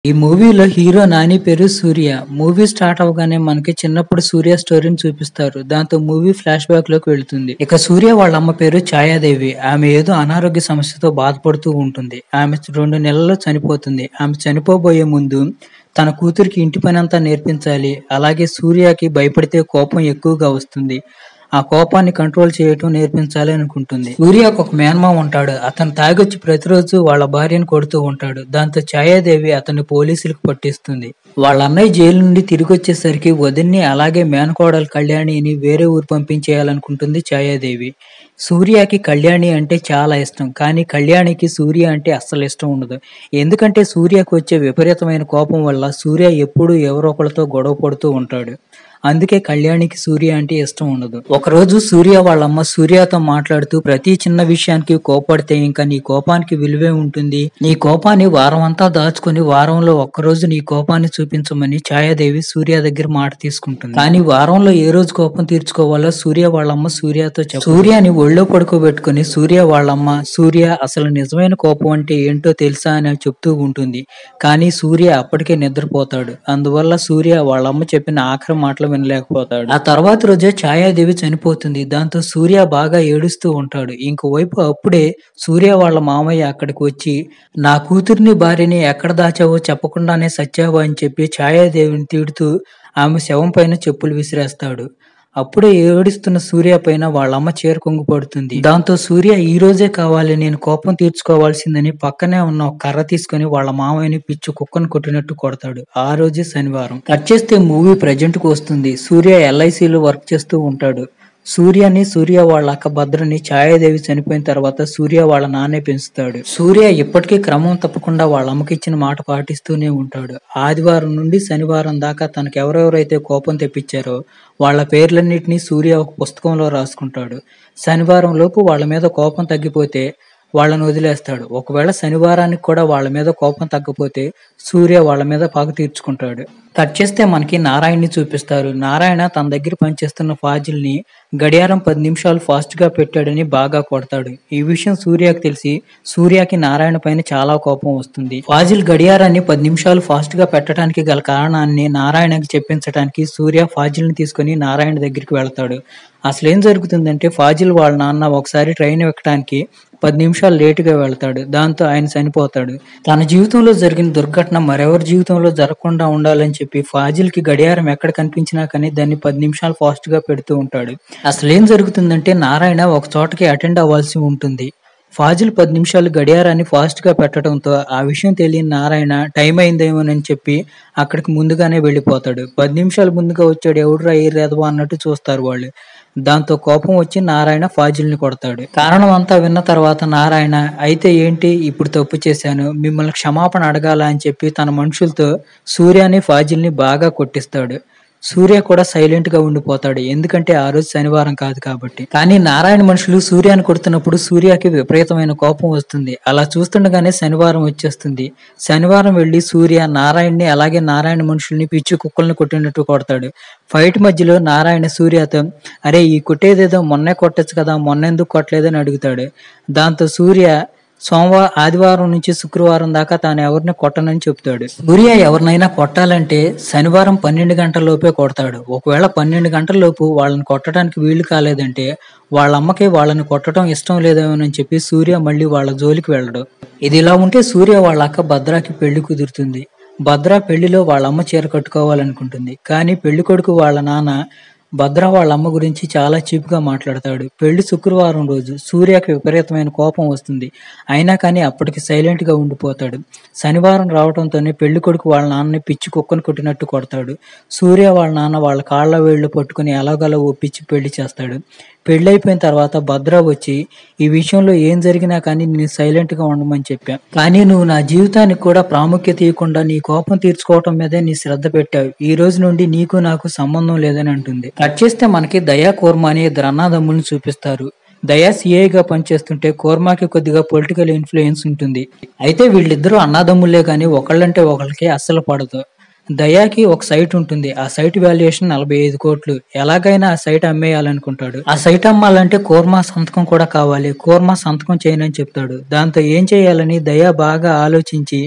ఈ మూవీలో హీరో నాని పేరు సూర్య మూవీ స్టార్ట్ అవగానే మనకి చిన్నప్పుడు సూర్య స్టోరీని చూపిస్తారు దాంతో మూవీ ఫ్లాష్ బ్యాక్ లోకి వెళ్తుంది ఇక సూర్య వాళ్ళ అమ్మ పేరు ఛాయాదేవి ఆమె ఏదో అనారోగ్య సమస్యతో బాధపడుతూ ఉంటుంది ఆమె రెండు నెలల్లో చనిపోతుంది ఆమె చనిపోబోయే ముందు తన కూతురికి ఇంటి పని అంతా నేర్పించాలి అలాగే సూర్యకి భయపడితే కోపం ఎక్కువగా వస్తుంది ఆ కోపాన్ని కంట్రోల్ చేయటం నేర్పించాలి అనుకుంటుంది సూర్యకు ఒక మేనమామ ఉంటాడు అతను తాగొచ్చి ప్రతిరోజు వాళ్ళ భార్యను కొడుతూ ఉంటాడు దాంతో ఛాయాదేవి అతన్ని పోలీసులకు పట్టిస్తుంది వాళ్ళ అన్నయ్య జైలు నుండి తిరిగి వచ్చేసరికి వదిన్ని అలాగే మేనకోడలు కళ్యాణిని వేరే ఊరు పంపించేయాలనుకుంటుంది ఛాయాదేవి సూర్యకి కళ్యాణి అంటే చాలా ఇష్టం కానీ కళ్యాణికి సూర్య అంటే అస్సలు ఇష్టం ఉండదు ఎందుకంటే సూర్యకు వచ్చే విపరీతమైన కోపం వల్ల సూర్య ఎప్పుడూ ఎవరో ఒకరితో గొడవ పడుతూ ఉంటాడు అందుకే కళ్యాణికి సూర్య అంటే ఇష్టం ఉండదు ఒకరోజు సూర్య వాళ్ళమ్మ సూర్యతో మాట్లాడుతూ ప్రతి చిన్న విషయానికి కోపడితే ఇంకా నీ కోపానికి విలువే ఉంటుంది నీ కోపాన్ని వారం అంతా దాచుకుని వారంలో ఒక్కరోజు నీ కోపాన్ని చూపించమని ఛాయాదేవి సూర్య దగ్గర మాట తీసుకుంటుంది కానీ వారంలో ఏ రోజు కోపం తీర్చుకోవాలో సూర్య వాళ్ళమ్మ సూర్యతో చెప్ప సూర్యని ఒళ్ళో పడుకోబెట్టుకుని సూర్య వాళ్ళమ్మ సూర్య అసలు నిజమైన కోపం అంటే ఏంటో తెలుసా అని చెప్తూ ఉంటుంది కానీ సూర్య అప్పటికే నిద్రపోతాడు అందువల్ల సూర్య వాళ్ళమ్మ చెప్పిన ఆఖరి మాటలు వినలేకపోతాడు ఆ తర్వాత రోజే ఛాయాదేవి చనిపోతుంది దాంతో సూర్య బాగా ఏడుస్తూ ఉంటాడు ఇంకోవైపు అప్పుడే సూర్య వాళ్ళ మామయ్య అక్కడికి వచ్చి నా కూతుర్ని భార్యని ఎక్కడ దాచావో చెప్పకుండానే సచ్చావా అని చెప్పి ఛాయాదేవిని తిడుతూ ఆమె శవం పైన చెప్పులు విసిరేస్తాడు అప్పుడే ఏడుస్తున్న సూర్య పైన వాళ్ళ అమ్మ చీర కొంగు పడుతుంది దాంతో సూర్య ఈ రోజే కావాలి నేను కోపం తీర్చుకోవాల్సిందని పక్కనే ఉన్న ఒక కర్ర తీసుకుని వాళ్ళ మామయ్యని పిచ్చు కుక్కను కొట్టినట్టు కొడతాడు ఆ రోజే శనివారం కట్ చేస్తే మూవీ ప్రజెంట్ కు వస్తుంది సూర్య ఎల్ఐసిలో వర్క్ చేస్తూ ఉంటాడు సూర్యని సూర్య వాళ్ళ అక్క భద్రని ఛాయాదేవి చనిపోయిన తర్వాత సూర్య వాళ్ళ నాన్నే పెంచుతాడు సూర్య ఇప్పటికీ క్రమం తప్పకుండా వాళ్ళ అమ్మకి ఇచ్చిన మాట పాటిస్తూనే ఉంటాడు ఆదివారం నుండి శనివారం దాకా తనకు ఎవరెవరైతే కోపం తెప్పించారో వాళ్ళ పేర్లన్నిటినీ సూర్య ఒక పుస్తకంలో రాసుకుంటాడు శనివారం లోపు వాళ్ళ మీద కోపం తగ్గిపోతే వాళ్ళని వదిలేస్తాడు ఒకవేళ శనివారానికి కూడా వాళ్ళ మీద కోపం తగ్గపోతే సూర్య వాళ్ళ మీద పగ తీర్చుకుంటాడు కట్ చేస్తే మనకి నారాయణని చూపిస్తారు నారాయణ తన దగ్గర పనిచేస్తున్న ఫాజిల్ని గడియారం పది నిమిషాలు ఫాస్ట్ గా పెట్టాడని బాగా కొడతాడు ఈ విషయం సూర్యకి తెలిసి సూర్యకి నారాయణ పైన చాలా కోపం వస్తుంది ఫాజిల్ గడియారాన్ని పది నిమిషాలు ఫాస్ట్ గా పెట్టడానికి గల కారణాన్ని నారాయణకి చెప్పించడానికి సూర్య ఫాజిల్ని తీసుకుని నారాయణ దగ్గరికి వెళ్తాడు అసలు ఏం జరుగుతుందంటే ఫాజిల్ వాళ్ళ నాన్న ఒకసారి ట్రైన్ ఎక్కడానికి పది నిమిషాలు లేటుగా వెళ్తాడు దాంతో ఆయన చనిపోతాడు తన జీవితంలో జరిగిన దుర్ఘటన మరెవరి జీవితంలో జరగకుండా ఉండాలని చెప్పి ఫాజిల్ కి గడియారం ఎక్కడ కనిపించినా కానీ దాన్ని పది నిమిషాలు ఫాస్ట్ గా పెడుతూ ఉంటాడు అసలు ఏం జరుగుతుందంటే నారాయణ ఒక చోటకి అటెండ్ అవ్వాల్సి ఉంటుంది ఫాజిల్ పది నిమిషాలు గడియారాన్ని ఫాస్ట్ గా పెట్టడంతో ఆ విషయం తెలియని నారాయణ టైం అయిందేమోనని చెప్పి అక్కడికి ముందుగానే వెళ్ళిపోతాడు పది నిమిషాలు ముందుగా వచ్చాడు ఎవడురా ఏరేదవా అన్నట్టు చూస్తారు వాళ్ళు దాంతో కోపం వచ్చి నారాయణ ఫాజిల్ని కొడతాడు కారణం అంతా విన్న తర్వాత నారాయణ అయితే ఏంటి ఇప్పుడు తప్పు చేశాను మిమ్మల్ని క్షమాపణ అడగాల అని చెప్పి తన మనుషులతో సూర్యాని ఫాజిల్ని బాగా కొట్టిస్తాడు సూర్య కూడా సైలెంట్ గా ఉండిపోతాడు ఎందుకంటే ఆ రోజు శనివారం కాదు కాబట్టి కానీ నారాయణ మనుషులు సూర్యాన్ని కొడుతున్నప్పుడు సూర్యకి విపరీతమైన కోపం వస్తుంది అలా చూస్తుండగానే శనివారం వచ్చేస్తుంది శనివారం వెళ్లి సూర్య నారాయణని అలాగే నారాయణ మనుషుల్ని పిచ్చి కుక్కల్ని కొట్టినట్టు కొడతాడు ఫైట్ మధ్యలో నారాయణ సూర్యతో అరే ఈ కొట్టేదేదో మొన్నే కొట్టచ్చు కదా మొన్న ఎందుకు కొట్టలేదని అడుగుతాడు దాంతో సూర్య సోమవారం ఆదివారం నుంచి శుక్రవారం దాకా తాను ఎవరిని కొట్టనని చెప్తాడు సూర్య ఎవరినైనా కొట్టాలంటే శనివారం పన్నెండు గంటల లోపే కొడతాడు ఒకవేళ పన్నెండు గంటల లోపు వాళ్ళని కొట్టడానికి వీలు కాలేదంటే వాళ్ళ అమ్మకి వాళ్ళని కొట్టడం ఇష్టం లేదేమోనని చెప్పి సూర్య మళ్ళీ వాళ్ళ జోలికి వెళ్ళడు ఇది ఇలా ఉంటే సూర్య వాళ్ళ అక్క భద్రాకి పెళ్లి కుదురుతుంది భద్ర పెళ్లిలో వాళ్ళ అమ్మ చీర కట్టుకోవాలనుకుంటుంది కానీ పెళ్లి కొడుకు వాళ్ళ నాన్న భద్ర వాళ్ళ అమ్మ గురించి చాలా చీప్ గా మాట్లాడతాడు పెళ్లి శుక్రవారం రోజు సూర్యకి విపరీతమైన కోపం వస్తుంది అయినా కానీ అప్పటికి సైలెంట్ గా ఉండిపోతాడు శనివారం రావడంతోనే పెళ్లి కొడుకు వాళ్ళ నాన్నని పిచ్చి కుక్కను కొట్టినట్టు కొడతాడు సూర్య వాళ్ళ నాన్న వాళ్ళ కాళ్ళ వేళ్ళు పట్టుకుని ఎలాగలా ఒప్పించి పెళ్లి చేస్తాడు పెళ్లి అయిపోయిన తర్వాత భద్ర వచ్చి ఈ విషయంలో ఏం జరిగినా కానీ నేను సైలెంట్ గా ఉండమని చెప్పా కానీ నువ్వు నా జీవితానికి కూడా ప్రాముఖ్యత ఇవ్వకుండా నీ కోపం తీర్చుకోవటం మీదే నీ శ్రద్ధ పెట్టావు ఈ రోజు నుండి నీకు నాకు సంబంధం లేదని అంటుంది కట్ చేస్తే మనకి దయా కోర్మా అనే ఇద్దరు అన్నదమ్ముల్ని చూపిస్తారు దయా సిఐగా పనిచేస్తుంటే కోర్మాకి కొద్దిగా పొలిటికల్ ఇన్ఫ్లుయెన్స్ ఉంటుంది అయితే వీళ్ళిద్దరూ అన్నదమ్ములే కానీ ఒకళ్ళంటే ఒకళ్ళకి అస్సలు పడదు దయాకి ఒక సైట్ ఉంటుంది ఆ సైట్ వాల్యుయేషన్ నలభై ఐదు కోట్లు ఎలాగైనా ఆ సైట్ అమ్మేయాలనుకుంటాడు ఆ సైట్ అమ్మాలంటే కోర్మా సంతకం కూడా కావాలి కోర్మా సంతకం చేయనని చెప్తాడు దాంతో ఏం చేయాలని దయా బాగా ఆలోచించి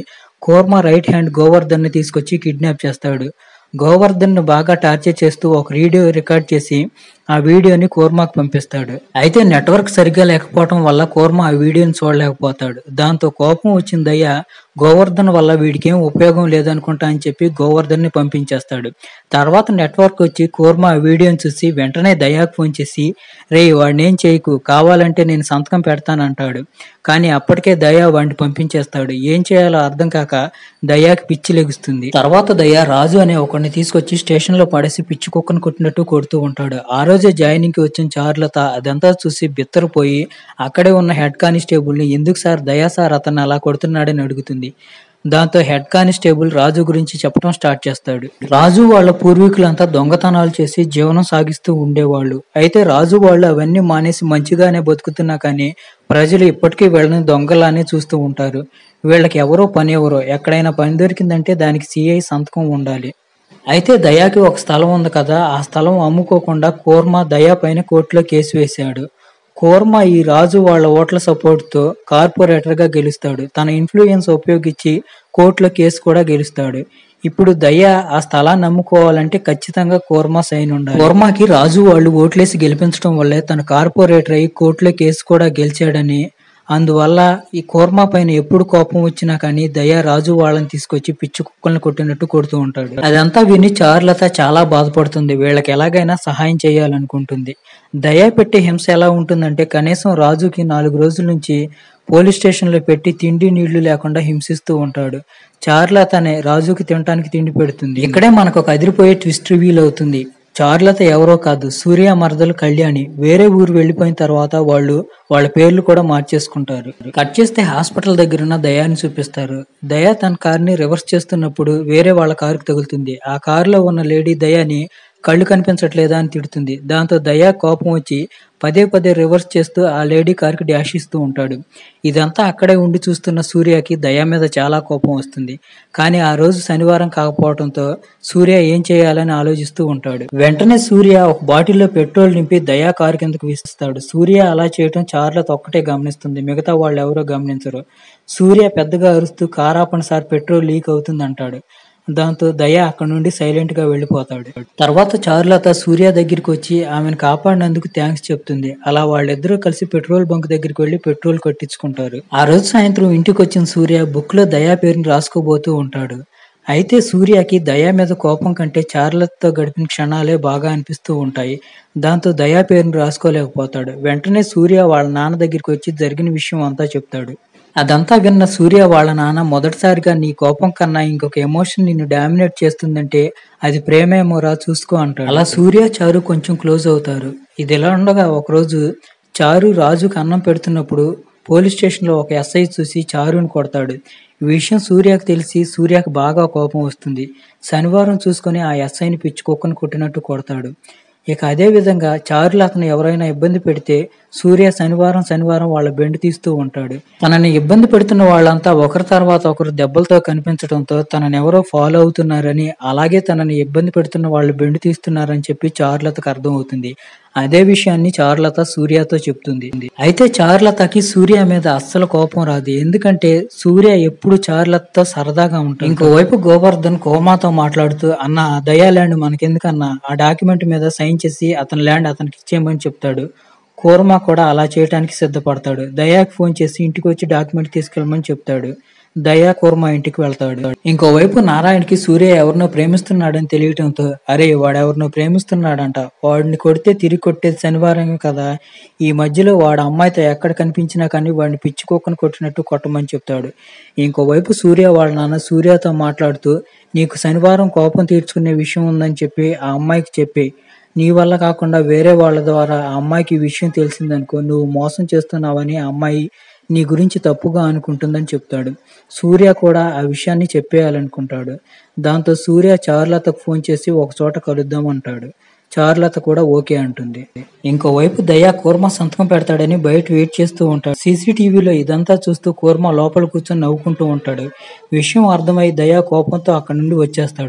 కోర్మా రైట్ హ్యాండ్ గోవర్ధన్ ని తీసుకొచ్చి కిడ్నాప్ చేస్తాడు గోవర్ధన్ ను బాగా టార్చర్ చేస్తూ ఒక వీడియో రికార్డ్ చేసి ఆ వీడియోని కోర్మాకు పంపిస్తాడు అయితే నెట్వర్క్ సరిగ్గా లేకపోవడం వల్ల కోర్మా ఆ వీడియోని చూడలేకపోతాడు దాంతో కోపం వచ్చిన దయ్య గోవర్ధన్ వల్ల వీడికి ఏం ఉపయోగం లేదనుకుంటా అని చెప్పి గోవర్ధన్ ని పంపించేస్తాడు తర్వాత నెట్వర్క్ వచ్చి కోర్మా ఆ వీడియోని చూసి వెంటనే దయాకు ఫోన్ చేసి రే వాడినేం చేయకు కావాలంటే నేను సంతకం పెడతానంటాడు కానీ అప్పటికే దయా వాడిని పంపించేస్తాడు ఏం చేయాలో అర్థం కాక దయాకి పిచ్చి లెగుస్తుంది తర్వాత దయా రాజు అనే ఒకరిని తీసుకొచ్చి స్టేషన్ లో పడేసి పిచ్చి కుక్కను కొట్టినట్టు కొడుతూ ఉంటాడు ఆ రోజే జాయినింగ్ కి వచ్చిన చారులత అదంతా చూసి బిత్తరపోయి అక్కడే ఉన్న హెడ్ కానిస్టేబుల్ ని ఎందుకు సార్ దయా సార్ అతన్ని అలా కొడుతున్నాడని అడుగుతుంది దాంతో హెడ్ కానిస్టేబుల్ రాజు గురించి చెప్పడం స్టార్ట్ చేస్తాడు రాజు వాళ్ళ పూర్వీకులంతా దొంగతనాలు చేసి జీవనం సాగిస్తూ ఉండేవాళ్ళు అయితే రాజు వాళ్ళు అవన్నీ మానేసి మంచిగానే బతుకుతున్నా కానీ ప్రజలు ఇప్పటికీ వీళ్ళని దొంగలానే చూస్తూ ఉంటారు వీళ్ళకి ఎవరో పని ఎవరో ఎక్కడైనా పని దొరికిందంటే దానికి సిఐ సంతకం ఉండాలి అయితే దయాకి ఒక స్థలం ఉంది కదా ఆ స్థలం అమ్ముకోకుండా కోర్మా దయా పైన కోర్టులో కేసు వేశాడు కోర్మా ఈ రాజు వాళ్ళ ఓట్ల సపోర్ట్ తో కార్పొరేటర్ గా గెలుస్తాడు తన ఇన్ఫ్లుయెన్స్ ఉపయోగించి కోర్టులో కేసు కూడా గెలుస్తాడు ఇప్పుడు దయ ఆ స్థలాన్ని నమ్ముకోవాలంటే ఖచ్చితంగా కోర్మా సైన్ ఉండాలి కోర్మాకి రాజు వాళ్ళు ఓట్లేసి గెలిపించడం వల్లే తన కార్పొరేటర్ అయి కోర్టులో కేసు కూడా గెలిచాడని అందువల్ల ఈ కోర్మా పైన ఎప్పుడు కోపం వచ్చినా కానీ దయా రాజు వాళ్ళని తీసుకొచ్చి పిచ్చి కుక్కల్ని కొట్టినట్టు కొడుతూ ఉంటాడు అదంతా విని చారులత చాలా బాధపడుతుంది వీళ్ళకి ఎలాగైనా సహాయం చేయాలనుకుంటుంది దయా పెట్టే హింస ఎలా ఉంటుందంటే కనీసం రాజుకి నాలుగు రోజుల నుంచి పోలీస్ స్టేషన్ లో పెట్టి తిండి నీళ్లు లేకుండా హింసిస్తూ ఉంటాడు చార్లత అనే రాజుకి తినడానికి తిండి పెడుతుంది ఇక్కడే మనకు ఒక అదిరిపోయే ట్విస్ట్ రివీల్ అవుతుంది చార్లత ఎవరో కాదు సూర్య మరదలు కళ్యాణి వేరే ఊరు వెళ్ళిపోయిన తర్వాత వాళ్ళు వాళ్ళ పేర్లు కూడా మార్చేసుకుంటారు కట్ చేస్తే హాస్పిటల్ దగ్గర ఉన్న దయాని చూపిస్తారు దయా తన కార్ని రివర్స్ చేస్తున్నప్పుడు వేరే వాళ్ళ కారుకి తగులుతుంది ఆ కారులో ఉన్న లేడీ దయాని కళ్ళు కనిపించట్లేదా అని తిడుతుంది దాంతో దయా కోపం వచ్చి పదే పదే రివర్స్ చేస్తూ ఆ లేడీ కార్కి డాష్ ఇస్తూ ఉంటాడు ఇదంతా అక్కడే ఉండి చూస్తున్న సూర్యకి దయా మీద చాలా కోపం వస్తుంది కానీ ఆ రోజు శనివారం కాకపోవడంతో సూర్య ఏం చేయాలని ఆలోచిస్తూ ఉంటాడు వెంటనే సూర్య ఒక బాటిల్లో పెట్రోల్ నింపి దయా కారు కిందకు వీస్తాడు సూర్య అలా చేయటం చార్లత ఒక్కటే గమనిస్తుంది మిగతా వాళ్ళు ఎవరో గమనించరు సూర్య పెద్దగా అరుస్తూ కారాపణ సార్ పెట్రోల్ లీక్ అవుతుంది అంటాడు దాంతో దయ అక్కడ నుండి సైలెంట్ గా వెళ్ళిపోతాడు తర్వాత చారులత సూర్య దగ్గరికి వచ్చి ఆమెను కాపాడినందుకు థ్యాంక్స్ చెప్తుంది అలా వాళ్ళిద్దరూ కలిసి పెట్రోల్ బంక్ దగ్గరికి వెళ్లి పెట్రోల్ కొట్టించుకుంటారు ఆ రోజు సాయంత్రం ఇంటికి వచ్చిన సూర్య బుక్ లో దయా పేరుని రాసుకోబోతూ ఉంటాడు అయితే సూర్యకి దయా మీద కోపం కంటే చార్లతో గడిపిన క్షణాలే బాగా అనిపిస్తూ ఉంటాయి దాంతో దయా పేరుని రాసుకోలేకపోతాడు వెంటనే సూర్య వాళ్ళ నాన్న దగ్గరికి వచ్చి జరిగిన విషయం అంతా చెప్తాడు అదంతా విన్న సూర్య వాళ్ళ నాన్న మొదటిసారిగా నీ కోపం కన్నా ఇంకొక ఎమోషన్ నిన్ను డామినేట్ చేస్తుందంటే అది ప్రేమేమోరా చూసుకో అంటాడు అలా సూర్య చారు కొంచెం క్లోజ్ అవుతారు ఇది ఎలా ఉండగా ఒకరోజు చారు రాజుకు అన్నం పెడుతున్నప్పుడు పోలీస్ స్టేషన్ లో ఒక ఎస్ఐ చూసి చారుని కొడతాడు ఈ విషయం సూర్యకు తెలిసి సూర్యకు బాగా కోపం వస్తుంది శనివారం చూసుకొని ఆ ఎస్ఐని పిచ్చి కుక్కను కొట్టినట్టు కొడతాడు ఇక అదే విధంగా చారులు అతను ఎవరైనా ఇబ్బంది పెడితే సూర్య శనివారం శనివారం వాళ్ళ బెండ్ తీస్తూ ఉంటాడు తనని ఇబ్బంది పెడుతున్న వాళ్ళంతా ఒకరి తర్వాత ఒకరు దెబ్బలతో కనిపించడంతో తనని ఎవరో ఫాలో అవుతున్నారని అలాగే తనని ఇబ్బంది పెడుతున్న వాళ్ళు బెండ్ తీస్తున్నారని చెప్పి చారులతకు అర్థం అవుతుంది అదే విషయాన్ని చారులత సూర్యతో చెప్తుంది అయితే చారులతకి సూర్య మీద అస్సలు కోపం రాదు ఎందుకంటే సూర్య ఎప్పుడు చారులతతో సరదాగా ఉంటుంది ఇంకోవైపు గోవర్ధన్ కోమాతో మాట్లాడుతూ అన్న ఆ దయా ల్యాండ్ మనకెందుకన్నా ఆ డాక్యుమెంట్ మీద సైన్ చేసి అతని ల్యాండ్ అతనికి ఇచ్చేయమని చెప్తాడు కోర్మా కూడా అలా చేయడానికి సిద్ధపడతాడు దయాకి ఫోన్ చేసి ఇంటికి వచ్చి డాక్యుమెంట్ తీసుకెళ్ళమని చెప్తాడు దయా కోర్మా ఇంటికి వెళ్తాడు ఇంకోవైపు నారాయణకి సూర్య ఎవరినో ప్రేమిస్తున్నాడని తెలియటంతో అరే వాడెవరినో ప్రేమిస్తున్నాడంట వాడిని కొడితే తిరిగి కొట్టేది శనివారం కదా ఈ మధ్యలో వాడు అమ్మాయితో ఎక్కడ కనిపించినా కానీ వాడిని పిచ్చుకోకని కొట్టినట్టు కొట్టమని చెప్తాడు ఇంకోవైపు సూర్య వాళ్ళ నాన్న సూర్యతో మాట్లాడుతూ నీకు శనివారం కోపం తీర్చుకునే విషయం ఉందని చెప్పి ఆ అమ్మాయికి చెప్పి నీ వల్ల కాకుండా వేరే వాళ్ళ ద్వారా ఆ అమ్మాయికి ఈ విషయం తెలిసిందనుకో నువ్వు మోసం చేస్తున్నావని ఆ అమ్మాయి నీ గురించి తప్పుగా అనుకుంటుందని చెప్తాడు సూర్య కూడా ఆ విషయాన్ని చెప్పేయాలనుకుంటాడు దాంతో సూర్య చారులతకు ఫోన్ చేసి ఒక చోట కలుద్దాం అంటాడు చారులత కూడా ఓకే అంటుంది ఇంకోవైపు దయా కూర్మ సంతకం పెడతాడని బయట వెయిట్ చేస్తూ ఉంటాడు సీసీటీవీలో ఇదంతా చూస్తూ కూర్మ లోపల కూర్చొని నవ్వుకుంటూ ఉంటాడు విషయం అర్థమై దయా కోపంతో అక్కడి నుండి వచ్చేస్తాడు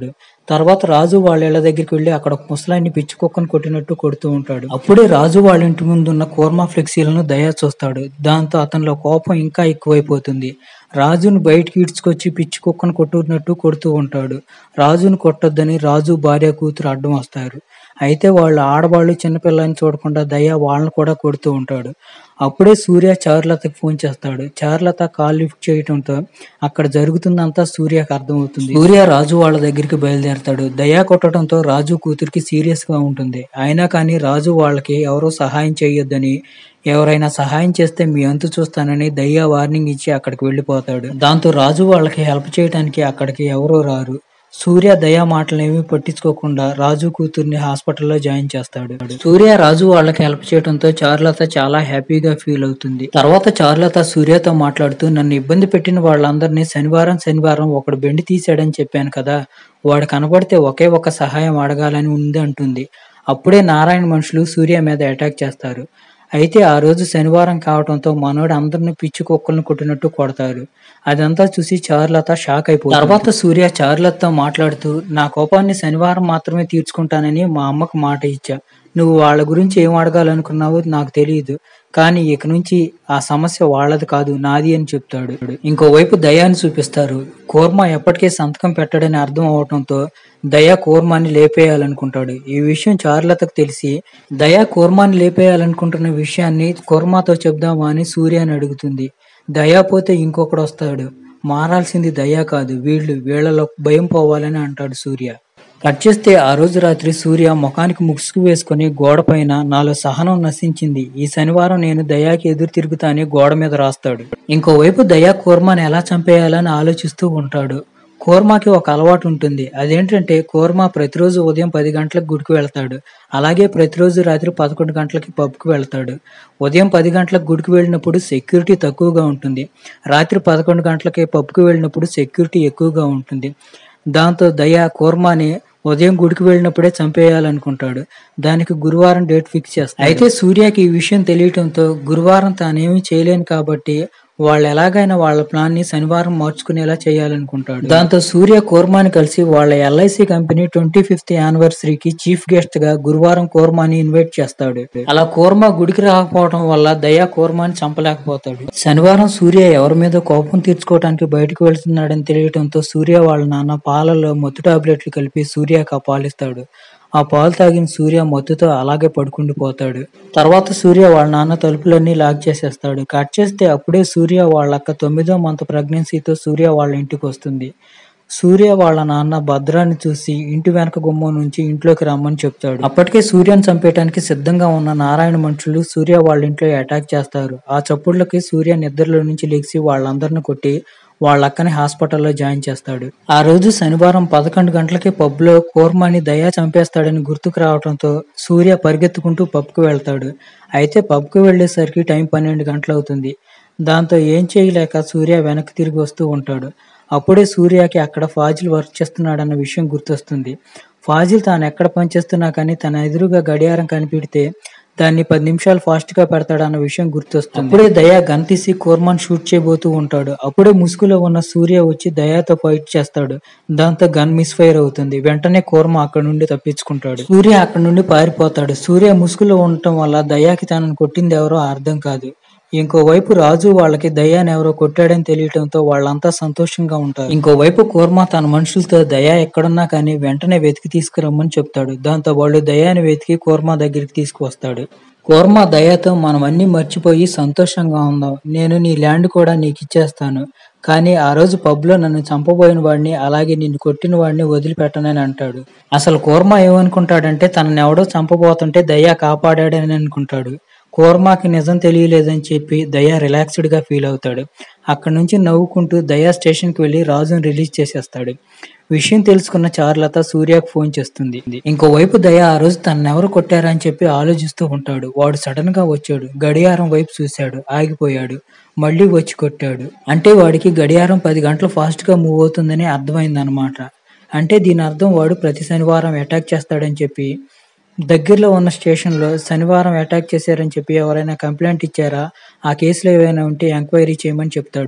తర్వాత రాజు వాళ్ళ ఇళ్ల దగ్గరికి వెళ్లి అక్కడ ఒక ముసలాయిని పిచ్చి కుక్కను కొట్టినట్టు కొడుతూ ఉంటాడు అప్పుడే రాజు వాళ్ళ ఇంటి ముందు ఉన్న కోర్మా ఫ్లెక్సీలను దయా చూస్తాడు దాంతో అతనిలో కోపం ఇంకా ఎక్కువైపోతుంది రాజును బయటికి ఈడ్చుకొచ్చి పిచ్చి కుక్కను కొట్టున్నట్టు కొడుతూ ఉంటాడు రాజును కొట్టొద్దని రాజు భార్య కూతురు అడ్డం వస్తారు అయితే వాళ్ళు ఆడవాళ్ళు చిన్నపిల్లని చూడకుండా దయ వాళ్ళని కూడా కొడుతూ ఉంటాడు అప్పుడే సూర్య చారులతకి ఫోన్ చేస్తాడు చారులత కాల్ లిఫ్ట్ చేయడంతో అక్కడ జరుగుతుందంతా సూర్యకి అర్థమవుతుంది సూర్య రాజు వాళ్ళ దగ్గరికి బయలుదేరతాడు దయా కొట్టడంతో రాజు కూతురికి సీరియస్ గా ఉంటుంది అయినా కానీ రాజు వాళ్ళకి ఎవరో సహాయం చేయొద్దని ఎవరైనా సహాయం చేస్తే మీ అంతు చూస్తానని దయ్యా వార్నింగ్ ఇచ్చి అక్కడికి వెళ్ళిపోతాడు దాంతో రాజు వాళ్ళకి హెల్ప్ చేయడానికి అక్కడికి ఎవరో రారు సూర్య దయా మాటలేమీ పట్టించుకోకుండా రాజు కూతుర్ని హాస్పిటల్లో జాయిన్ చేస్తాడు సూర్య రాజు వాళ్ళకి హెల్ప్ చేయడంతో చారులత చాలా హ్యాపీగా ఫీల్ అవుతుంది తర్వాత చారులత సూర్యతో మాట్లాడుతూ నన్ను ఇబ్బంది పెట్టిన వాళ్ళందరినీ శనివారం శనివారం ఒకడు బెండి తీసాడని చెప్పాను కదా వాడు కనబడితే ఒకే ఒక సహాయం అడగాలని ఉంది అంటుంది అప్పుడే నారాయణ మనుషులు సూర్య మీద అటాక్ చేస్తారు అయితే ఆ రోజు శనివారం కావడంతో మనోడు అందరిని పిచ్చి కుక్కలను కొట్టినట్టు కొడతారు అదంతా చూసి చారులత షాక్ అయిపోతుంది తర్వాత సూర్య చారులతతో మాట్లాడుతూ నా కోపాన్ని శనివారం మాత్రమే తీర్చుకుంటానని మా అమ్మకు మాట ఇచ్చా నువ్వు వాళ్ళ గురించి ఏం అడగాలనుకున్నావో నాకు తెలియదు కానీ ఇక నుంచి ఆ సమస్య వాళ్ళది కాదు నాది అని చెప్తాడు ఇంకోవైపు దయాన్ని చూపిస్తారు కోర్మా ఎప్పటికే సంతకం పెట్టడని అర్థం అవటంతో దయా కోర్మాని లేపేయాలనుకుంటాడు ఈ విషయం చారులతకు తెలిసి దయా కోర్మాని లేపేయాలనుకుంటున్న విషయాన్ని కోర్మాతో చెప్దామా అని సూర్యని అడుగుతుంది దయా పోతే ఇంకొకడు వస్తాడు మారాల్సింది దయా కాదు వీళ్ళు వీళ్ళలో భయం పోవాలని అంటాడు సూర్య కట్ చేస్తే ఆ రోజు రాత్రి సూర్య ముఖానికి ముసుగు వేసుకుని గోడ పైన నాలో సహనం నశించింది ఈ శనివారం నేను దయాకి ఎదురు తిరుగుతా అని గోడ మీద రాస్తాడు ఇంకోవైపు దయా కూర్మాని ఎలా చంపేయాలని ఆలోచిస్తూ ఉంటాడు కోర్మాకి ఒక అలవాటు ఉంటుంది అదేంటంటే కోర్మా ప్రతిరోజు ఉదయం పది గంటలకు గుడికి వెళ్తాడు అలాగే ప్రతిరోజు రాత్రి పదకొండు గంటలకి పబ్కి వెళ్తాడు ఉదయం పది గంటలకు గుడికి వెళ్ళినప్పుడు సెక్యూరిటీ తక్కువగా ఉంటుంది రాత్రి పదకొండు గంటలకి పబ్కి వెళ్ళినప్పుడు సెక్యూరిటీ ఎక్కువగా ఉంటుంది దాంతో దయ కోర్మాని ఉదయం గుడికి వెళ్ళినప్పుడే చంపేయాలనుకుంటాడు దానికి గురువారం డేట్ ఫిక్స్ చేస్తాడు అయితే సూర్యకి ఈ విషయం తెలియటంతో గురువారం తానేమీ చేయలేను కాబట్టి వాళ్ళు ఎలాగైనా వాళ్ళ ప్లాన్ ని శనివారం మార్చుకునేలా చేయాలనుకుంటాడు దాంతో సూర్య కోర్మాని కలిసి వాళ్ళ ఎల్ఐసి కంపెనీ ట్వంటీ ఫిఫ్త్ యానివర్సరీకి చీఫ్ గెస్ట్ గా గురువారం కోర్మాని ఇన్వైట్ చేస్తాడు అలా కోర్మా గుడికి రాకపోవడం వల్ల దయా కోర్మాని చంపలేకపోతాడు శనివారం సూర్య ఎవరి మీద కోపం తీర్చుకోవడానికి బయటకు వెళ్తున్నాడని తెలియటంతో సూర్య వాళ్ళ నాన్న పాలలో మత్తు టాబ్లెట్లు కలిపి సూర్యకు ఆ పాలిస్తాడు ఆ పాలు తాగిన సూర్య మత్తుతో అలాగే పడుకుండిపోతాడు తర్వాత సూర్య వాళ్ళ నాన్న తలుపులన్నీ లాక్ చేసేస్తాడు కట్ చేస్తే అప్పుడే సూర్య వాళ్ళ అక్క తొమ్మిదో మంత్ ప్రెగ్నెన్సీతో సూర్య వాళ్ళ ఇంటికి వస్తుంది సూర్య వాళ్ళ నాన్న భద్రాన్ని చూసి ఇంటి వెనక గుమ్మం నుంచి ఇంట్లోకి రమ్మని చెప్తాడు అప్పటికే సూర్యని చంపేయడానికి సిద్ధంగా ఉన్న నారాయణ మనుషులు సూర్య వాళ్ళ ఇంట్లో అటాక్ చేస్తారు ఆ చప్పుళ్ళకి సూర్య నిద్రలో నుంచి లెగిసి వాళ్ళందరిని కొట్టి వాళ్ళ అక్కని హాస్పిటల్లో జాయిన్ చేస్తాడు ఆ రోజు శనివారం పదకొండు గంటలకి పబ్ లో కోర్మాని దయా చంపేస్తాడని గుర్తుకు రావడంతో సూర్య పరిగెత్తుకుంటూ పబ్కి వెళ్తాడు అయితే పబ్కి వెళ్లేసరికి టైం పన్నెండు గంటలు అవుతుంది దాంతో ఏం చేయలేక సూర్య వెనక్కి తిరిగి వస్తూ ఉంటాడు అప్పుడే సూర్యకి అక్కడ ఫాజిల్ వర్క్ చేస్తున్నాడన్న విషయం గుర్తొస్తుంది ఫాజిల్ తాను ఎక్కడ పనిచేస్తున్నా కానీ తన ఎదురుగా గడియారం కనిపెడితే దాన్ని పది నిమిషాలు ఫాస్ట్ గా పెడతాడన్న విషయం గుర్తొస్తుంది అప్పుడే దయా గన్ తీసి కోర్మాన్ షూట్ చేయబోతూ ఉంటాడు అప్పుడే ముసుగులో ఉన్న సూర్య వచ్చి దయాతో ఫైట్ చేస్తాడు దాంతో గన్ మిస్ ఫైర్ అవుతుంది వెంటనే కోర్మ అక్కడ నుండి తప్పించుకుంటాడు సూర్య అక్కడ నుండి పారిపోతాడు సూర్య ముసుగులో ఉండటం వల్ల దయాకి తనను కొట్టింది ఎవరో అర్థం కాదు ఇంకోవైపు రాజు వాళ్ళకి దయాని ఎవరో కొట్టాడని తెలియటంతో వాళ్ళంతా సంతోషంగా ఉంటారు ఇంకోవైపు కోర్మా తన మనుషులతో దయా ఎక్కడున్నా కానీ వెంటనే వెతికి తీసుకురమ్మని చెప్తాడు దాంతో వాళ్ళు దయాని వెతికి కోర్మా దగ్గరికి తీసుకువస్తాడు కోర్మా దయాతో మనం అన్ని మర్చిపోయి సంతోషంగా ఉందాం నేను నీ ల్యాండ్ కూడా నీకు ఇచ్చేస్తాను కానీ ఆ రోజు పబ్ లో నన్ను చంపబోయిన వాడిని అలాగే నిన్ను కొట్టిన వాడిని వదిలిపెట్టనని అంటాడు అసలు కోర్మా ఏమనుకుంటాడంటే తనని ఎవడో చంపబోతుంటే దయ్యా కాపాడాడని అనుకుంటాడు కోర్మాకి నిజం తెలియలేదని చెప్పి దయా రిలాక్స్డ్ గా ఫీల్ అవుతాడు అక్కడ నుంచి నవ్వుకుంటూ దయా స్టేషన్ కి వెళ్లి రాజును రిలీజ్ చేసేస్తాడు విషయం తెలుసుకున్న చారులత సూర్యకు ఫోన్ చేస్తుంది ఇంకోవైపు దయ ఆ రోజు తనెవరు కొట్టారని చెప్పి ఆలోచిస్తూ ఉంటాడు వాడు సడన్ గా వచ్చాడు గడియారం వైపు చూశాడు ఆగిపోయాడు మళ్ళీ వచ్చి కొట్టాడు అంటే వాడికి గడియారం పది గంటలు ఫాస్ట్ గా మూవ్ అవుతుందని అర్థమైందనమాట అంటే దీని అర్థం వాడు ప్రతి శనివారం అటాక్ చేస్తాడని చెప్పి దగ్గరలో ఉన్న స్టేషన్లో శనివారం అటాక్ చేశారని చెప్పి ఎవరైనా కంప్లైంట్ ఇచ్చారా ఆ కేసులో ఏవైనా ఉంటే ఎంక్వైరీ చేయమని చెప్తాడు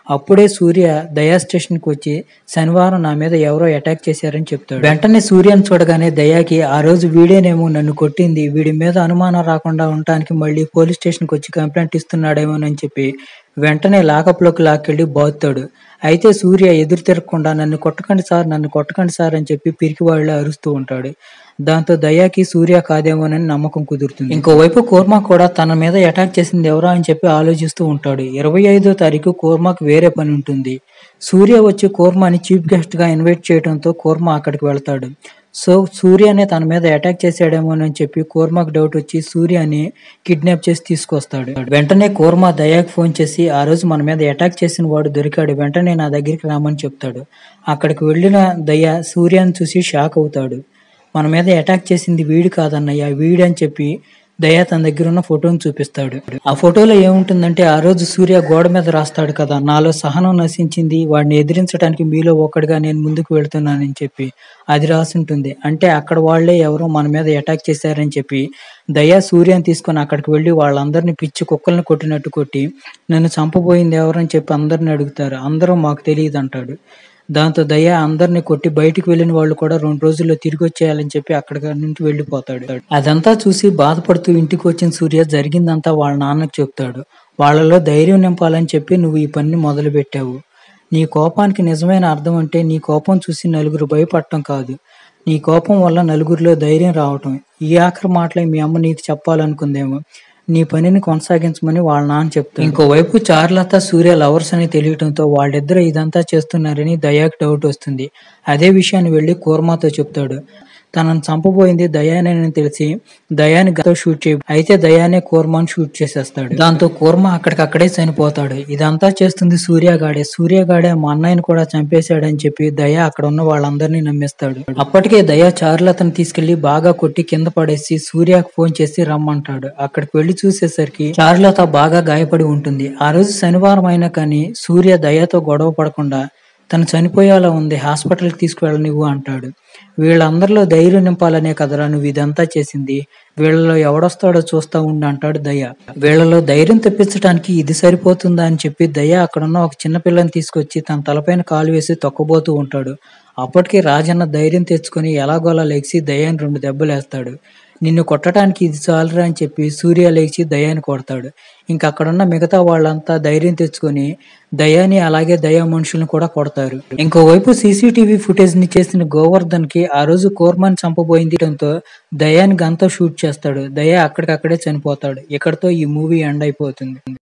అప్పుడే సూర్య దయా స్టేషన్ కి వచ్చి శనివారం నా మీద ఎవరో అటాక్ చేశారని చెప్తాడు వెంటనే సూర్యని చూడగానే దయాకి ఆ రోజు వీడేనేమో నన్ను కొట్టింది వీడి మీద అనుమానం రాకుండా ఉండటానికి మళ్ళీ పోలీస్ స్టేషన్ కి వచ్చి కంప్లైంట్ ఇస్తున్నాడేమోనని చెప్పి వెంటనే లాకప్ లోకి లాక్కెళ్లి బాదుతాడు అయితే సూర్య ఎదురు తిరగకుండా నన్ను కొట్టకండి సార్ నన్ను కొట్టకండి సార్ అని చెప్పి పిరికి వాళ్ళు అరుస్తూ ఉంటాడు దాంతో దయాకి సూర్య కాదేమోనని నమ్మకం కుదురుతుంది ఇంకోవైపు కోర్మా కూడా తన మీద అటాక్ చేసింది ఎవరా అని చెప్పి ఆలోచిస్తూ ఉంటాడు ఇరవై ఐదో తారీఖు కోర్మాకి వేరే పని ఉంటుంది సూర్య వచ్చి కోర్మాని చీఫ్ గెస్ట్ గా ఇన్వైట్ చేయడంతో కోర్మా అక్కడికి వెళ్తాడు సో సూర్యనే తన మీద అటాక్ చేశాడేమోనని చెప్పి కోర్మాకు డౌట్ వచ్చి సూర్యని కిడ్నాప్ చేసి తీసుకొస్తాడు వెంటనే కోర్మా దయాకి ఫోన్ చేసి ఆ రోజు మన మీద అటాక్ చేసిన వాడు దొరికాడు వెంటనే నా దగ్గరికి రామని చెప్తాడు అక్కడికి వెళ్ళిన దయ సూర్యాన్ని చూసి షాక్ అవుతాడు మన మీద అటాక్ చేసింది వీడు కాదన్నయ్య వీడు అని చెప్పి దయ తన దగ్గర ఉన్న ఫోటోని చూపిస్తాడు ఆ ఫోటోలో ఏముంటుందంటే ఆ రోజు సూర్య గోడ మీద రాస్తాడు కదా నాలో సహనం నశించింది వాడిని ఎదిరించడానికి మీలో ఒకటిగా నేను ముందుకు వెళ్తున్నానని చెప్పి అది రాసుంటుంది అంటే అక్కడ వాళ్లే ఎవరో మన మీద అటాక్ చేశారని చెప్పి దయ సూర్యని తీసుకొని అక్కడికి వెళ్ళి వాళ్ళందరినీ పిచ్చి కుక్కల్ని కొట్టినట్టు కొట్టి నన్ను చంపబోయింది ఎవరని చెప్పి అందరిని అడుగుతారు అందరూ మాకు తెలియదు అంటాడు దాంతో దయ అందరిని కొట్టి బయటికి వెళ్ళిన వాళ్ళు కూడా రెండు రోజుల్లో తిరిగి వచ్చేయాలని చెప్పి అక్కడి నుంచి వెళ్ళిపోతాడు అదంతా చూసి బాధపడుతూ ఇంటికి వచ్చిన సూర్య జరిగిందంతా వాళ్ళ నాన్నకు చెప్తాడు వాళ్ళలో ధైర్యం నింపాలని చెప్పి నువ్వు ఈ పని మొదలు పెట్టావు నీ కోపానికి నిజమైన అర్థం అంటే నీ కోపం చూసి నలుగురు భయపడటం కాదు నీ కోపం వల్ల నలుగురిలో ధైర్యం రావటం ఈ ఆఖరి మాటలే మీ అమ్మ నీకు చెప్పాలనుకుందేమో నీ పనిని కొనసాగించమని వాళ్ళ నాన్న చెప్తాడు ఇంకోవైపు చారులత సూర్య లవర్స్ అని తెలియటంతో వాళ్ళిద్దరూ ఇదంతా చేస్తున్నారని దయాకి డౌట్ వస్తుంది అదే విషయాన్ని వెళ్లి కూర్మాతో చెప్తాడు తనను చంపబోయింది దయానేనని తెలిసి దయాని గతో షూట్ చేయ అయితే దయానే కూర్మాని షూట్ చేసేస్తాడు దాంతో కూర్మ అక్కడికక్కడే చనిపోతాడు ఇదంతా చేస్తుంది సూర్యగాడే సూర్యగాడే మా అన్నయ్యని కూడా చంపేశాడని చెప్పి దయ అక్కడ ఉన్న వాళ్ళందరినీ నమ్మేస్తాడు అప్పటికే దయ చారులతను తీసుకెళ్లి బాగా కొట్టి కింద పడేసి సూర్యకు ఫోన్ చేసి రమ్మంటాడు అక్కడికి వెళ్లి చూసేసరికి చారులత బాగా గాయపడి ఉంటుంది ఆ రోజు శనివారం అయినా కానీ సూర్య దయతో గొడవ పడకుండా తను చనిపోయేలా ఉంది హాస్పిటల్కి తీసుకువెళ్ళనివ్వు అంటాడు వీళ్ళందరిలో ధైర్యం నింపాలనే కదరా నువ్వు ఇదంతా చేసింది వీళ్ళలో ఎవడొస్తాడో చూస్తా ఉండి అంటాడు దయ వీళ్ళలో ధైర్యం తెప్పించడానికి ఇది సరిపోతుందా అని చెప్పి దయ అక్కడున్న ఒక చిన్న పిల్లని తీసుకొచ్చి తన తలపైన కాలు వేసి తొక్కబోతూ ఉంటాడు అప్పటికి రాజన్న ధైర్యం తెచ్చుకొని ఎలాగోలా లెగిసి దయాన్ని రెండు దెబ్బలేస్తాడు నిన్ను కొట్టడానికి ఇది చాలరా అని చెప్పి సూర్య లేచి దయాని కొడతాడు ఇంకా అక్కడున్న మిగతా వాళ్ళంతా ధైర్యం తెచ్చుకొని దయాని అలాగే దయా మనుషులను కూడా కొడతారు ఇంకోవైపు సీసీటీవీ ఫుటేజ్ ని చేసిన గోవర్ధన్ కి ఆ రోజు కోర్మాన్ చంపబోయిందంతో దయాని గంతో షూట్ చేస్తాడు దయ అక్కడికక్కడే చనిపోతాడు ఇక్కడతో ఈ మూవీ ఎండ్ అయిపోతుంది